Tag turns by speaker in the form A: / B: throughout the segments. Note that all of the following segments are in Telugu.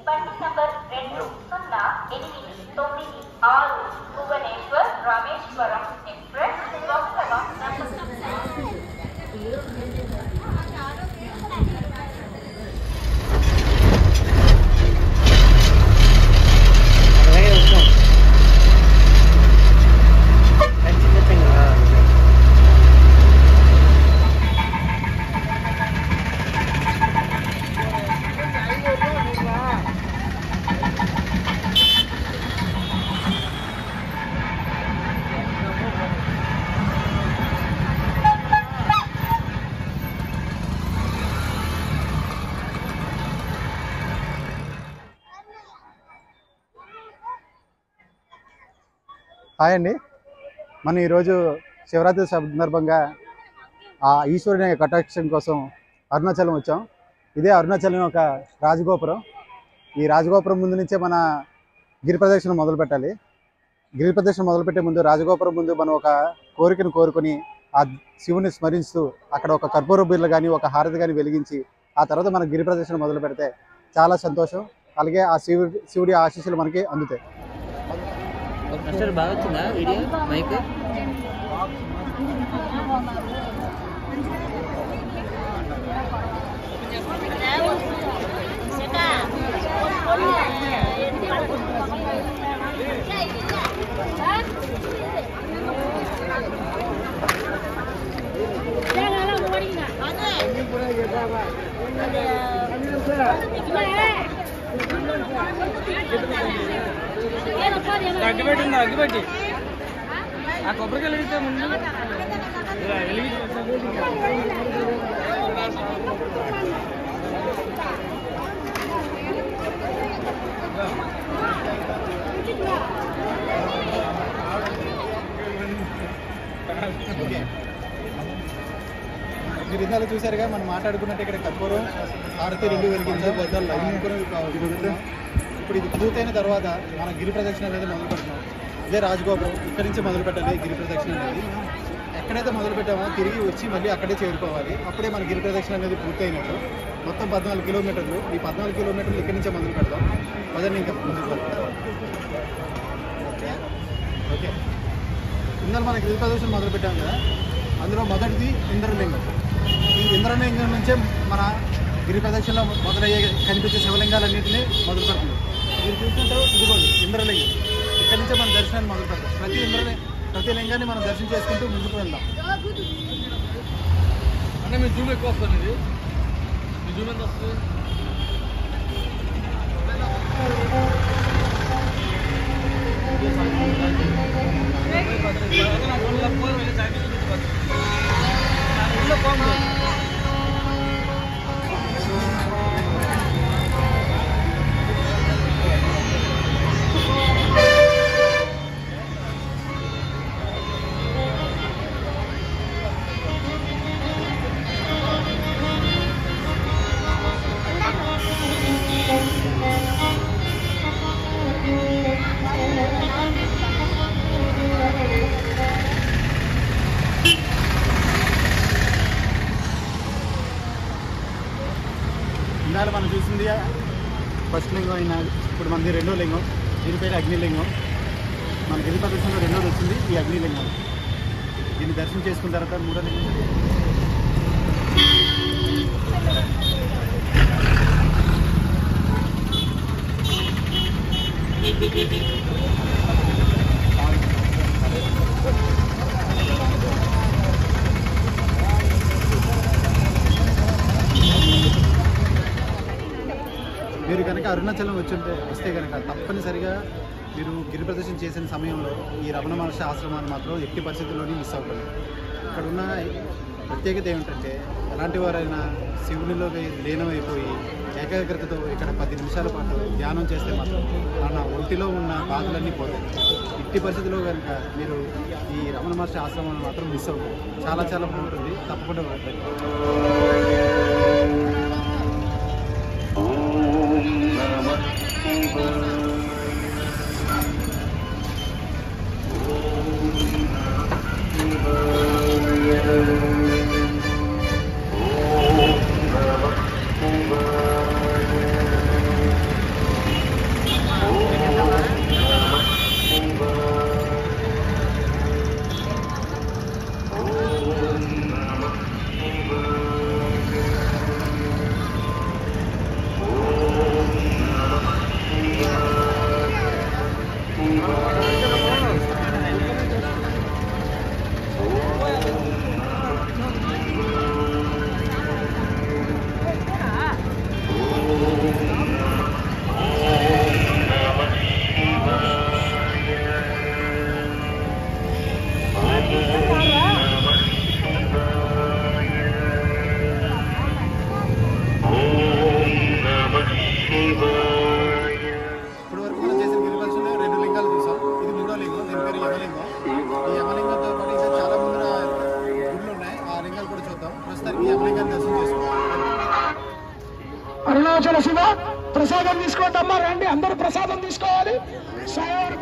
A: బండి నంబర్ రెండు సున్నా ఎనిమిది తొమ్మిది ఆరు భువనేశ్వర్ రామేశ్వరం ఎక్స్ప్రెస్ కొత్తగా
B: అలాగే వచ్చాం అది చిన్న thing కదా.
C: హాయ్ అండి మనం ఈరోజు శివరాత్రి సందర్భంగా ఆ ఈశ్వరుని యొక్క కటాక్షం కోసం అరుణాచలం వచ్చాం ఇదే అరుణాచలం యొక్క రాజగోపురం ఈ రాజగోపురం ముందు నుంచే మన గిరి ప్రదక్షిణ మొదలు పెట్టాలి గిరి ప్రదక్షిణ మొదలుపెట్టే ముందు రాజగోపురం ముందు మనం ఒక కోరికను కోరుకొని ఆ శివుని స్మరిస్తూ అక్కడ ఒక కర్పూర బిర్లు కానీ ఒక హారతి కానీ వెలిగించి ఆ తర్వాత మన గిరి ప్రదక్షిణ మొదలు పెడితే చాలా సంతోషం అలాగే ఆ శివుడి శివుడి ఆశీస్సులు మనకి అందుతాయి
B: మాస్టర్ బాగా వచ్చిందా వీడియో మైక్
D: అగ్గిపెట్టి ఉంది అగ్గిపెట్టి ఆ కొబ్బరికాయలు వెలిగితే ముందు ఇలా వెలిగించి
C: మీరు ఇందాక చూసారుగా మనం మాట్లాడుకున్నట్టు ఇక్కడ కర్పూరం హారతి రెండు వెలిగింది బొద్దలు లైన్ కూడా తిరుగుతున్నాం. ఇప్పుడు ఇది పూర్తయిన తర్వాత మన గిరి ప్రదక్షిణ అనేది మొదలు పెడుతున్నాం ఇదే రాజగోపురం ఇక్కడి నుంచి మొదలు పెట్టాలి గిరి ప్రదక్షిణ అనేది ఎక్కడైతే మొదలు పెట్టామో తిరిగి వచ్చి మళ్ళీ అక్కడే చేరుకోవాలి అప్పుడే మన గిరి ప్రదక్షిణ అనేది పూర్తయినట్టు మొత్తం పద్నాలుగు కిలోమీటర్లు ఈ పద్నాలుగు కిలోమీటర్లు ఇక్కడి నుంచే మొదలు పెడతాం పదండి ఇంకా ముందుకు వెళ్తాం ఓకే ఇందులో మనకి గిరి ప్రదక్షిణ మొదలు పెట్టాం కదా అందులో మొదటిది ఇంద్రలింగం ఈ ఇంద్రలింగం నుంచే మన గిరి ప్రదక్షిణలో మొదలయ్యే కనిపించే శివలింగాలన్నింటినీ మొదలు పెడుతుంది మీరు చూస్తుంటే ఇదిగోండి ఇంద్రలింగం ఇక్కడి నుంచే మన దర్శనాన్ని మొదలు పెడతాం ప్రతి ఇంద్రలి ప్రతి లింగాన్ని మనం దర్శనం చేసుకుంటూ ముందుకు వెళ్దాం
D: అంటే మీ జూమ్ ఎక్కువ వస్తుంది ఇది మీ జూమ్ ఎంత వస్తుంది
C: ఇందాక మనం చూసింది ఫస్ట్ లింగం అయిన ఇప్పుడు మనది రెండో లింగం దీని పేరు అగ్నిలింగం మన గిరి ప్రదర్శనలో రెండోది వచ్చింది ఈ అగ్నిలింగం దీన్ని దర్శనం చేసుకున్న తర్వాత మూడో లింగం మీరు కనుక అరుణాచలం వచ్చుంటే వస్తే కనుక తప్పనిసరిగా మీరు గిరి ప్రదర్శన చేసిన సమయంలో ఈ రమణ మహర్షి ఆశ్రమాన్ని మాత్రం ఎట్టి పరిస్థితుల్లోని మిస్ అవ్వకండి ఇక్కడ ఉన్న ప్రత్యేకత ఏమిటంటే ఎలాంటి వారైనా శివునిలోకి లీనమైపోయి ఏకాగ్రతతో ఇక్కడ పది నిమిషాల పాటు ధ్యానం చేస్తే మాత్రం మన ఒంటిలో ఉన్న బాధలన్నీ పోతాయి ఇట్టి పరిస్థితిలో కనుక మీరు ఈ రమణ మహర్షి ఆశ్రమాన్ని మాత్రం మిస్ అవ్వదు చాలా చాలా బాగుంటుంది తప్పకుండా వెళ్ళండి ఇప్పుడు వరకు మనం చేసిన గిరిపక్షులు రెండు లింగాలు చూసాం ఇది మూడో లింగం దీని పేరు యమలింగం ఈ యమలింగంతో పాటు ఇంకా చాలా ముందర గుళ్ళు ఉన్నాయి ఆ లింగాలు కూడా చూద్దాం ప్రస్తుతానికి ఈ యమలింగాన్ని దర్శనం చేసుకుంటాం
E: అరుణాచల శివ ప్రసాదం తీసుకోండి అమ్మా రండి అందరూ ప్రసాదం తీసుకోవాలి స్వామివారి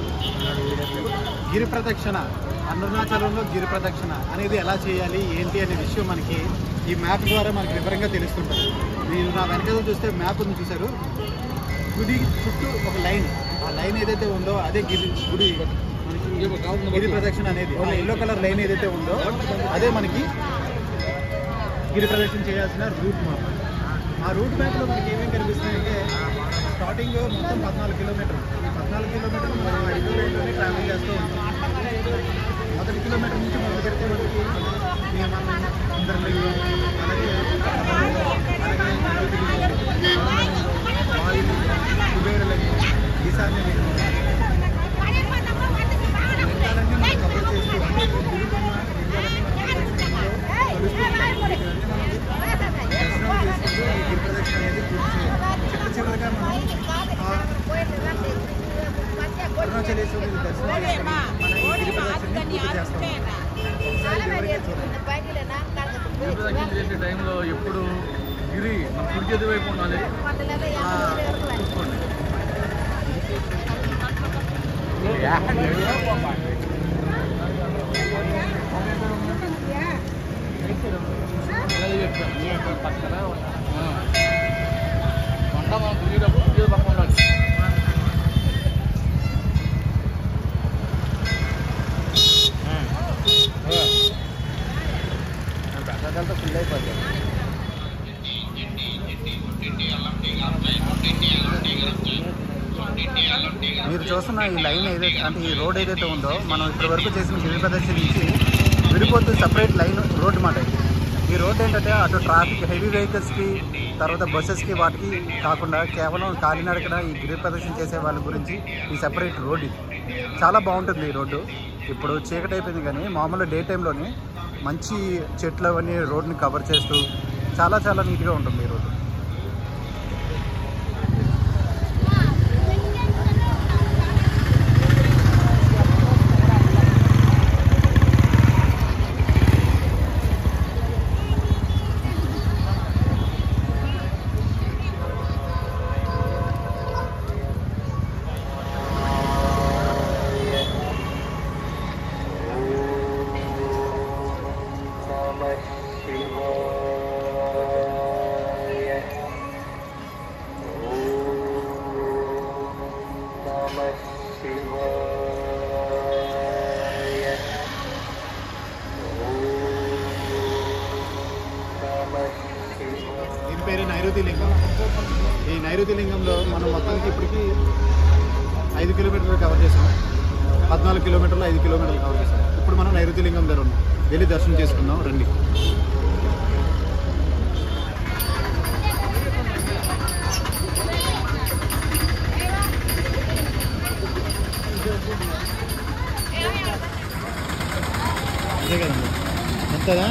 C: గిరి ప్రదక్షిణ అరుణాచలంలో గిరి ప్రదక్షిణ అనేది ఎలా చేయాలి ఏంటి అనే విషయం మనకి ఈ మ్యాప్ ద్వారా మనకి వివరంగా తెలుస్తుంటుంది మీరు నా వెనకాల చూస్తే మ్యాప్ ఉంది చూశారు గుడి చుట్టూ ఒక లైన్ ఆ లైన్ ఏదైతే ఉందో అదే గిరి గుడి మనకి గిరి ప్రదక్షిణ అనేది ఆ ఎల్లో కలర్ లైన్ ఏదైతే ఉందో అదే మనకి గిరి ప్రదక్షిణ చేయాల్సిన రూట్ మ్యాప్ ఆ రూట్ మ్యాప్లో మనకి ఏమేమి కనిపిస్తున్నాయంటే స్టార్టింగ్ మొత్తం పద్నాలుగు కిలోమీటర్లు ఈ పద్నాలుగు కిలోమీటర్లు మనం ఐదో లైన్లోనే ట్రావెల్ చేస్తూ ఉంటాం మొదటి కిలోమీటర్ నుంచి మొదలు పెడితే మనకి నియమం ఇంద్రలింగం అలాగే అలాగే నైరుతిలింగం, వరుణలింగం, వాయులింగం కుబేరలింగం ఈశాన్యలింగం లింగాలన్నీ మనం కవర్ చేస్తూ అంటే దిగుతున్న లింగాలన్నీ మనం కలుస్తూ ఉంటాయి. ఇవన్నీ మనం దర్శనం చేసుకుంటూ ఈ గిరి ప్రదక్షిణ అనేది పూర్తి చేయాలి చిట్ట చివరిగా మనం ఆ అరుణాచలేశ్వరి దర్శనం చేసుకుని మన ఈ గిరి ప్రదక్షిణని పూర్తి చేస్తాం ఒకసారి వివరంగా చూడండి
D: ప్రదక్షిణ చేసే టైంలో ఎప్పుడు గిరి మన కుడి చేతి వైపు ఉండాలి చూసుకోండి పక్కన కొండ మనం దిగేటప్పుడు కుడి చేతి పక్కన ఉండాలి
C: ప్రసాదాలతో ఫుల్ అయిపోతాయి మీరు చూస్తున్న ఈ లైన్ ఏదైతే అంటే ఈ రోడ్ ఏదైతే ఉందో మనం ఇప్పటి వరకు చేసిన గిరి ప్రదర్శన నుంచి విడిపోతూ సపరేట్ లైన్ రోడ్ మాట ఇది ఈ రోడ్ ఏంటంటే అటు ట్రాఫిక్ హెవీ వెహికల్స్కి తర్వాత బస్సెస్కి వాటికి కాకుండా కేవలం కాలినడకన ఈ గిరి ప్రదర్శన చేసే వాళ్ళ గురించి ఈ సపరేట్ రోడ్ ఇది చాలా బాగుంటుంది ఈ రోడ్డు ఇప్పుడు చీకటి అయిపోయింది కానీ మామూలు డే టైంలోనే మంచి చెట్లు అవన్నీ రోడ్ని కవర్ చేస్తూ చాలా చాలా నీట్గా ఉంటుంది ఈ రోడ్డు దీని పేరు నైరుతి లింగం ఈ నైరుతి లింగంలో మనం మొత్తానికి ఇప్పటికి ఐదు కిలోమీటర్లు కవర్ చేసాం పద్నాలుగు కిలోమీటర్లు ఐదు కిలోమీటర్లు కవర్ చేసాం ఇప్పుడు మనం నైరుతి లింగం దగ్గర ఉన్నాం వెళ్ళి దర్శనం చేసుకుందాం రండి అంతే కదండి అంతేనా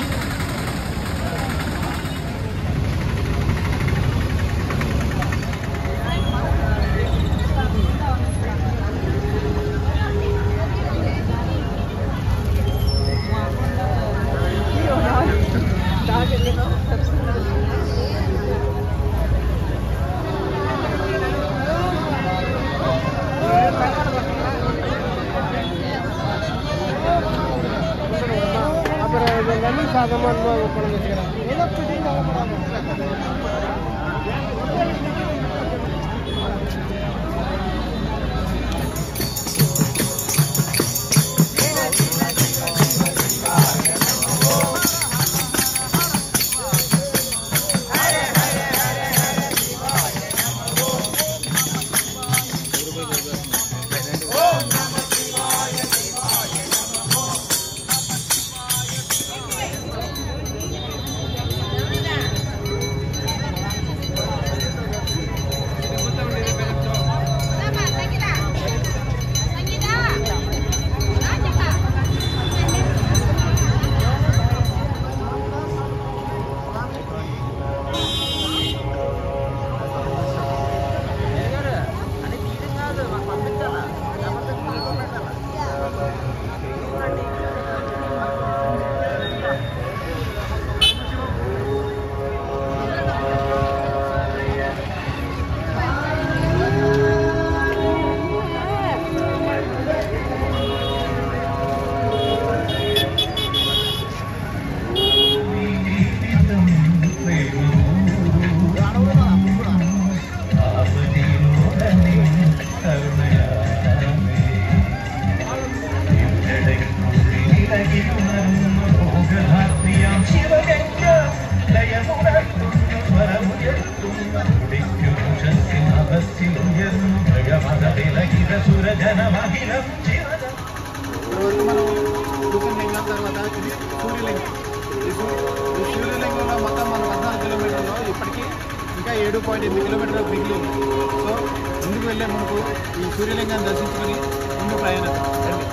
C: ఏడు పాయింట్ ఎనిమిది కిలోమీటర్ల మిగిలి ఉంది సో ముందుకు వెళ్ళే మనకు ఈ సూర్యలింగాన్ని దర్శించుకొని ముందు ప్రయాణిద్దాం రండి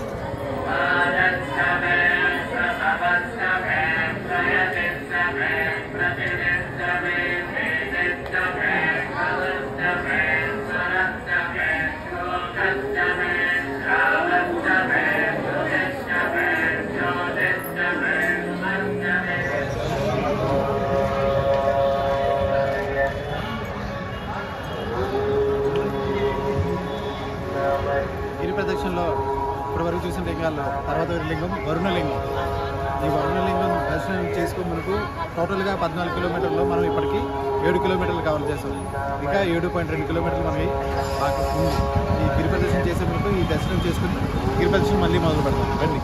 C: గిరి ప్రదక్షిణలో ఇప్పటివరకు చూసిన లింగాల్లో తర్వాత లింగం వరుణలింగం ఈ వరుణలింగం దర్శనం చేసుకుని మనకు టోటల్గా పద్నాలుగు కిలోమీటర్లు మనం ఇప్పటికి ఏడు కిలోమీటర్లు కవర్ చేస్తాం ఇంకా ఏడు పాయింట్ రెండు కిలోమీటర్లు మనకి బాగా ఉంది ఈ గిరి ప్రదక్షిణ చేసే మనకు ఈ దర్శనం చేసుకుని గిరి ప్రదక్షిణ మళ్ళీ మొదలు పెడతాం రండి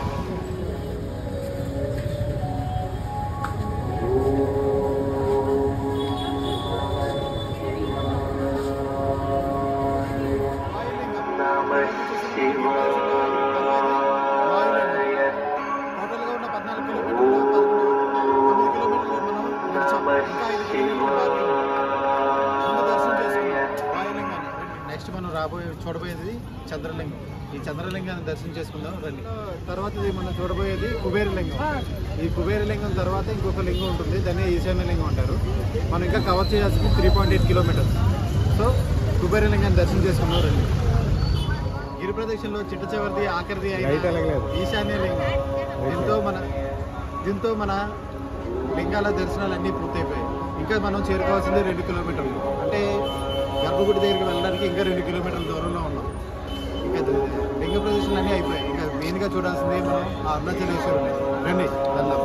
C: టోటల్గా ఉన్న పద్నాలుగు కిలోమీటర్లు పదకొండు తొమ్మిది కిలోమీటర్లు మనం నడిచాం ఇంకా ఐదు కిలోమీటర్లు బాకీ ఉంది. ముందు దర్శనం చేసుకున్నాం వాయులింగాన్ని నెక్స్ట్ మనం రాబోయే చూడబోయేది చంద్రలింగం ఈ చంద్రలింగాన్ని దర్శనం చేసుకుందాం రండి తర్వాత ఇది మనం చూడబోయేది కుబేరలింగం ఈ కుబేరలింగం తర్వాత ఇంకొక లింగం ఉంటుంది దాన్ని ఈశాన్య లింగం అంటారు మనం ఇంకా కవర్ చేయాల్సింది three point eight kilometres so కుబేరలింగాన్ని దర్శనం చేసుకుందాం రండి గిరి ప్రదక్షిణలో చిట్ట చివరిది ఆఖరిది అయిన ఈశాన్య లింగం దీంతో మన దీంతో మన లింగాల దర్శనాలు అన్నీ పూర్తయిపోయాయి ఇంకా మనం చేరుకోవాల్సింది రెండు కిలోమీటర్లు అంటే గర్భగుడి దగ్గరికి వెళ్ళడానికి ఇంకా రెండు కిలోమీటర్ల దూరంలో ఉన్నాం ఇంకా ది- లింగ ప్రదర్శనలు అన్నీ అయిపోయాయి ఇంకా మెయిన్గా చూడాల్సింది మనం ఆ అరుణాచలేశ్వరుని రండి వెళ్దాం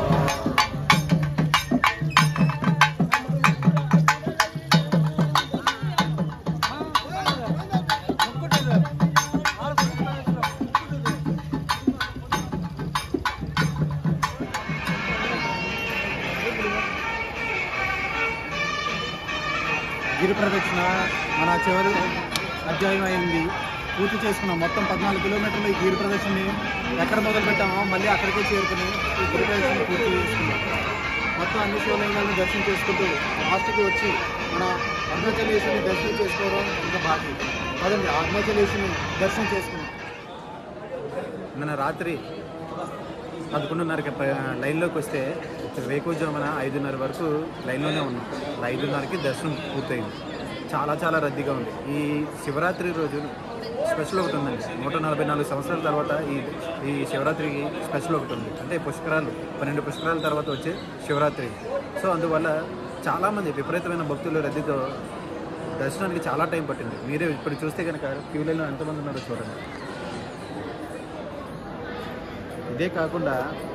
C: గిరి ప్రదక్షిణ మన చివరి అధ్యాయం అయింది పూర్తి చేసుకున్నాం మొత్తం పద్నాలుగు కిలోమీటర్లు ఈ గిరి ప్రదక్షిణని ఎక్కడ మొదలు పెట్టామో మళ్ళీ అక్కడికే చేరుకుని ఈ గిరి ప్రదక్షిణ పూర్తి చేసుకున్నాం మొత్తం అన్ని శివలింగాలను దర్శనం చేసుకుంటూ లాస్ట్కి వచ్చి మన అరుణాచలేశ్వరిని దర్శనం చేసుకోవడం ఇంకా బాకీ పదండి అరుణాచలేశ్వరిని దర్శనం చేసుకున్నాం నిన్న రాత్రి పదకొండున్నరకి ప- లైన్లోకి వస్తే వేకువజామున ఐదున్నర వరకు లైన్లోనే ఉన్నాం ఐదున్నరకి దర్శనం పూర్తయింది చాలా చాలా రద్దీగా ఉంది ఈ శివరాత్రి రోజు స్పెషల్ ఒకటి ఉందండి నూట నలభై నాలుగు సంవత్సరాల తర్వాత ఈ ఈ శివరాత్రికి స్పెషల్ ఒకటి ఉంది అంటే పుష్కరాలు పన్నెండు పుష్కరాల తర్వాత వచ్చే శివరాత్రి సో అందువల్ల చాలామంది విపరీతమైన భక్తులు రద్దీతో దర్శనానికి చాలా టైం పట్టింది మీరే ఇప్పుడు చూస్తే కనుక క్యూ లైన్లో ఎంతమంది ఉన్నారో చూడండి ఇదే కాకుండా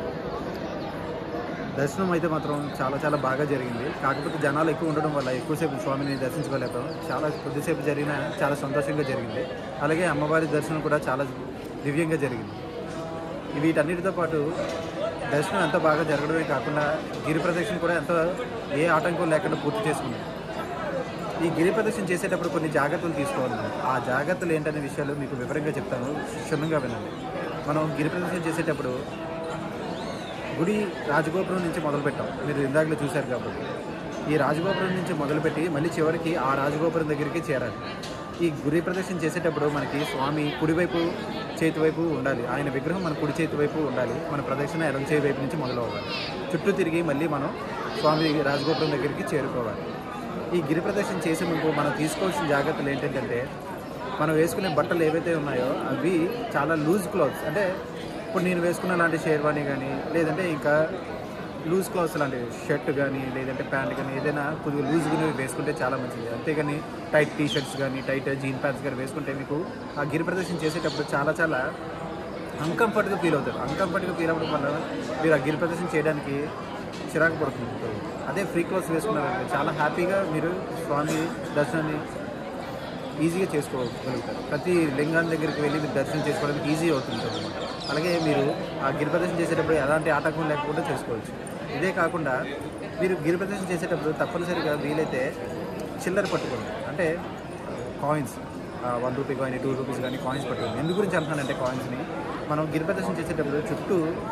C: దర్శనం అయితే మాత్రం చాలా చాలా బాగా జరిగింది కాకపోతే జనాలు ఎక్కువ ఉండడం వల్ల ఎక్కువసేపు స్వామిని దర్శించుకోలేకపోయాం చాలా కొద్దిసేపు జరిగిన చాలా సంతోషంగా జరిగింది అలాగే అమ్మవారి దర్శనం కూడా చాలా దివ్యంగా జరిగింది వీటన్నిటితో పాటు దర్శనం ఎంత బాగా జరగడమే కాకుండా గిరి ప్రదక్షిణ కూడా ఎంత ఏ ఆటంకం లేకుండా పూర్తి చేసుకున్నాం ఈ గిరి ప్రదర్శన చేసేటప్పుడు కొన్ని జాగ్రత్తలు తీసుకోవాలి మనం. ఆ జాగ్రత్తలు ఏంటనే విషయాలు మీకు వివరంగా చెప్తాను క్షుణ్ణంగా వినండి మనం గిరి ప్రదర్శన చేసేటప్పుడు గుడి రాజగోపురం నుంచి మొదలుపెట్టాం మీరు ఇందాకలో చూశారు కాబట్టి ఈ రాజగోపురం నుంచి మొదలుపెట్టి మళ్ళీ చివరికి ఆ రాజగోపురం దగ్గరికి చేరాలి ఈ గురి ప్రదర్శన చేసేటప్పుడు మనకి స్వామి కుడివైపు చేతి వైపు ఉండాలి ఆయన విగ్రహం మన కుడి చేతి వైపు ఉండాలి మన ప్రదక్షిణ ఎడం చేతి వైపు నుంచి మొదలు అవ్వాలి చుట్టూ తిరిగి మళ్ళీ మనం స్వామి రాజగోపురం దగ్గరికి చేరుకోవాలి ఈ గిరి ప్రదర్శన చేసే ముందు మనం తీసుకోవాల్సిన జాగ్రత్తలు ఏంటంటే మనం వేసుకునే బట్టలు ఏవైతే ఉన్నాయో అవి చాలా లూజ్ క్లాత్స్ అంటే ఇప్పుడు నేను వేసుకున్న లాంటి షేర్వాణి కానీ లేదంటే ఇంకా లూజ్ క్లాత్స్ లాంటి షర్ట్ కానీ లేదంటే ప్యాంట్ కానీ ఏదైనా కొద్దిగా లూజ్గా వేసుకుంటే చాలా మంచిది అంతేగాని టైట్ టీ షర్ట్స్ కానీ టైట్ జీన్ ప్యాంట్స్ కానీ వేసుకుంటే మీకు ఆ గిరి ప్రదర్శన చేసేటప్పుడు చాలా చాలా అన్కంఫర్ట్గా ఫీల్ అవుతారు అన్కంఫర్ట్గా ఫీల్ అవ్వడం వల్ల మీరు ఆ గిరి ప్రదర్శన చేయడానికి చిరాకు పడుతుంది అదే ఫ్రీ క్లాత్స్ వేసుకున్నారంటే చాలా హ్యాపీగా మీరు స్వామి దర్శనాన్ని ఈజీగా చేసుకోగలుగుతారు ప్రతి లింగాన్ని దగ్గరికి వెళ్ళి మీరు దర్శనం చేసుకోవడానికి ఈజీ అవుతుంది అన్నమాట. అలాగే మీరు ఆ గిరి ప్రదర్శన చేసేటప్పుడు ఎలాంటి ఆటంకం లేకుండా చేసుకోవచ్చు ఇదే కాకుండా మీరు గిరి ప్రదర్శన చేసేటప్పుడు తప్పనిసరిగా వీలైతే చిల్లర పట్టుకోండి అంటే కాయిన్స్ వన్ రూపీ కానీ టూ రూపీస్ కానీ కాయిన్స్ పట్టుకోండి ఎందు గురించి అంటున్నానంటే కాయిన్స్ని మనం గిరి ప్రదర్శన చేసేటప్పుడు చుట్టూ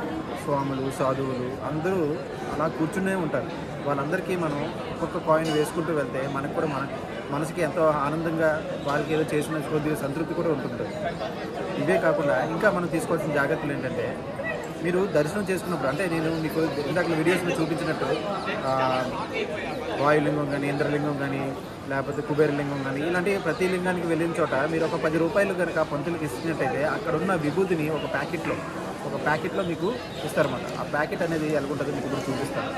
C: స్వాములు సాధువులు అందరూ అలా కూర్చునే ఉంటారు వాళ్ళందరికీ మనం ఒక్కొక్క కాయిన్ వేసుకుంటూ వెళ్తే మనకు కూడా మన మనసుకి ఎంతో ఆనందంగా వాళ్ళకి ఏదో చేసిన కొద్దిగా సంతృప్తి కూడా ఉంటుంటుంది ఇవే కాకుండా ఇంకా మనం తీసుకోవాల్సిన జాగ్రత్తలు ఏంటంటే మీరు దర్శనం చేసుకున్నప్పుడు అంటే నేను మీకు ఇందాక వీడియోస్లో చూపించినట్టు ఆ, వాయులింగం కానీ ఇంద్రలింగం కానీ లేకపోతే కుబేరలింగం కానీ ఇలాంటి ప్రతి లింగానికి వెళ్ళిన చోట మీరు ఒక పది రూపాయలు కనుక పంతులకి ఇచ్చినట్టయితే అక్కడ ఉన్న విభూతిని ఒక ప్యాకెట్లో ఒక ప్యాకెట్లో మీకు ఇస్తారన్నమాట ఆ ప్యాకెట్ అనేది ఎలాగుంటుందో మీకు ఇప్పుడు చూపిస్తాను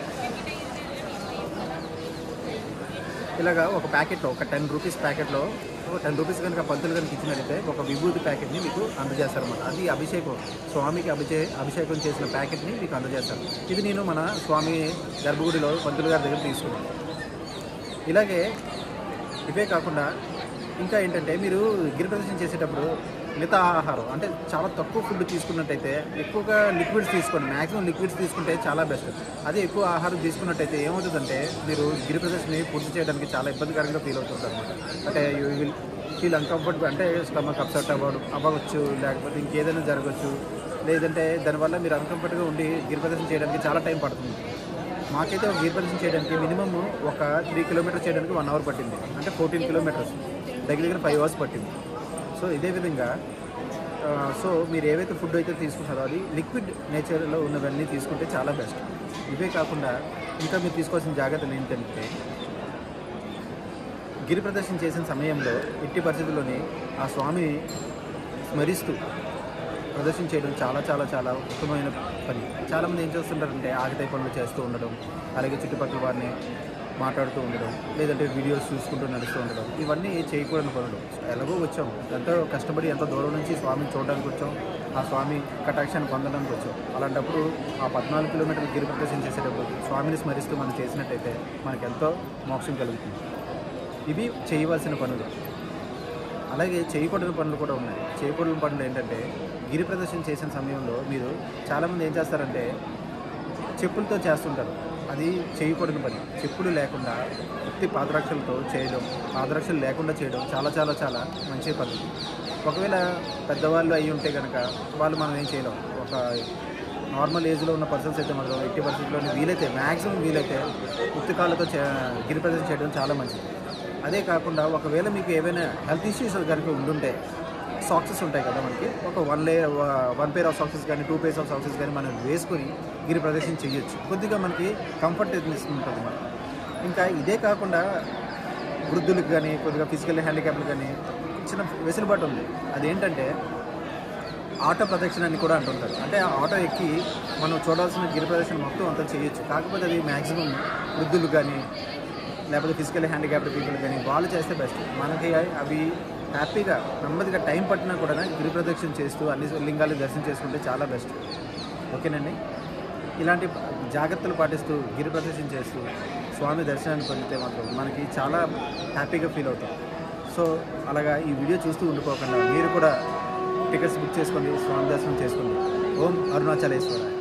C: ఇలాగా ఒక ప్యాకెట్లో ఒక టెన్ రూపీస్ ప్యాకెట్లో ఒక టెన్ రూపీస్ కనుక పంతులు కనుక ఇచ్చినట్టయితే ఒక విభూతి ప్యాకెట్ని మీకు అందజేస్తారన్నమాట అది అభిషేకం స్వామికి అభిషే అభిషేకం చేసిన ప్యాకెట్ని మీకు అందజేస్తారు ఇది నేను మన స్వామి గర్భగుడిలో పంతులు గారి దగ్గర తీసుకున్నాను ఇలాగే ఇవే కాకుండా ఇంకా ఏంటంటే మీరు గిరి ప్రదర్శన చేసేటప్పుడు మిగతా ఆహారం అంటే చాలా తక్కువ ఫుడ్ తీసుకున్నట్టయితే ఎక్కువగా లిక్విడ్స్ తీసుకోండి మ్యాక్సిమం లిక్విడ్స్ తీసుకుంటే చాలా బెస్ట్ అదే ఎక్కువ ఆహారం తీసుకున్నట్టయితే ఏమవుతుందంటే మీరు గిరి ప్రదర్శనని పూర్తి చేయడానికి చాలా ఇబ్బందికరంగా ఫీల్ అవుతుంటారు అనమాట అంటే యూ విల్ ఫీల్ అన్కంఫర్టబుల్ అంటే స్టమక్ అప్సెట్ అవ్వడం అవ్వచ్చు లేకపోతే ఇంకేదైనా జరగచ్చు లేదంటే దానివల్ల మీరు అన్కంఫర్ట్గా ఉండి గిరి ప్రదర్శన చేయడానికి చాలా టైం పడుతుంది మాకైతే ఒక గిరి ప్రదర్శన చేయడానికి మినిమం ఒక త్రీ కిలోమీటర్స్ చేయడానికి వన్ అవర్ పట్టింది అంటే ఫోర్టీన్ కిలోమీటర్స్ దగ్గర దగ్గర ఫైవ్ అవర్స్ పట్టింది సో ఇదే విధంగా ఆ, సో మీరు ఏవైతే ఫుడ్ అయితే తీసుకుంటారో అది లిక్విడ్ నేచర్లో ఉన్నవన్నీ తీసుకుంటే చాలా బెస్ట్ ఇవే కాకుండా ఇంకా మీరు తీసుకోవాల్సిన జాగ్రత్తలు ఏంటంటే గిరి ప్రదర్శన చేసిన సమయంలో ఎట్టి పరిస్థితుల్లోని ఆ స్వామిని స్మరిస్తూ ప్రదర్శన చేయడం చాలా చాలా చాలా ఉత్తమమైన పని చాలామంది ఏం చేస్తుంటారంటే ఆగతాయి పనులు చేస్తూ ఉండడం అలాగే చుట్టుపక్కల వారిని మాట్లాడుతూ ఉండడం లేదంటే వీడియోస్ చూసుకుంటూ నడుస్తూ ఉండడం ఇవన్నీ చేయకూడని పనులు ఎలాగో వచ్చాం ఎంతో కష్టపడి ఎంతో దూరం నుంచి స్వామిని చూడడానికి వచ్చాం ఆ స్వామి కటాక్షాన్ని పొందడానికి వచ్చాం అలాంటప్పుడు ఆ పద్నాలుగు కిలోమీటర్ల గిరి ప్రదర్శన చేసేటప్పుడు స్వామిని స్మరిస్తూ మనం చేసినట్టయితే మనకు ఎంతో మోక్షం కలుగుతుంది ఇవి చేయవలసిన పనులు అలాగే చేయకూడని పనులు కూడా ఉన్నాయి చేయకూడని పనులు ఏంటంటే గిరి ప్రదర్శన చేసిన సమయంలో మీరు చాలామంది ఏం చేస్తారంటే చెప్పులతో చేస్తుంటారు అది చేయకూడని పని చెప్పులు లేకుండా ఉత్తి పాదరక్షలతో చేయడం పాదరక్షలు లేకుండా చేయడం చాలా చాలా చాలా మంచి పని ఒకవేళ పెద్దవాళ్ళు అయి ఉంటే కనుక వాళ్ళు మనం ఏం చేయలేం ఒక నార్మల్ ఏజ్లో ఉన్న పర్సన్స్ అయితే మాత్రం ఎట్టి పరిస్థితుల్లోనే వీలైతే మ్యాక్సిమం వీలైతే ఉత్తికాలతో చే గిరి ప్రదర్శన చేయడం చాలా మంచిది అదే కాకుండా ఒకవేళ మీకు ఏవైనా హెల్త్ ఇష్యూస్ కనుక ఉండుంటే సాక్సెస్ ఉంటాయి కదా మనకి ఒక వన్ లే వన్ పేర్ ఆఫ్ సాక్సెస్ కానీ టూ పేర్స్ ఆఫ్ సాక్సెస్ కానీ మనం వేసుకొని గిరి ప్రదర్శన చేయొచ్చు కొద్దిగా మనకి కంఫర్ట్ ఉంటుంది మనకి ఇంకా ఇదే కాకుండా వృద్ధులకు కానీ కొద్దిగా ఫిజికల్ హ్యాండిక్యాప్లు కానీ చిన్న వెసులుబాటు ఉంది అదేంటంటే ఆటో ప్రదక్షిణ అని కూడా అంటుంటారు అంటే ఆ ఆటో ఎక్కి మనం చూడాల్సిన గిరి ప్రదర్శన మొత్తం అంతా చేయొచ్చు కాకపోతే అది మ్యాక్సిమం వృద్ధులు కానీ లేకపోతే ఫిజికల్ హ్యాండిక్యాప్డ్ పీపుల్ కానీ వాళ్ళు చేస్తే బెస్ట్ మనకి అవి హ్యాపీగా నెమ్మదిగా టైం పట్టినా కూడా గిరి ప్రదక్షిణ చేస్తూ అన్ని లింగాలు దర్శనం చేసుకుంటే చాలా బెస్ట్ ఓకేనండి ఇలాంటి జాగ్రత్తలు పాటిస్తూ గిరి ప్రదక్షిణ చేస్తూ స్వామి దర్శనాన్ని పొందితే మాత్రం మనకి చాలా హ్యాపీగా ఫీల్ అవుతాం సో అలాగా ఈ వీడియో చూస్తూ ఉండిపోకుండా మీరు కూడా టికెట్స్ బుక్ చేసుకోండి స్వామి దర్శనం చేసుకోండి ఓం అరుణాచలేశ్వర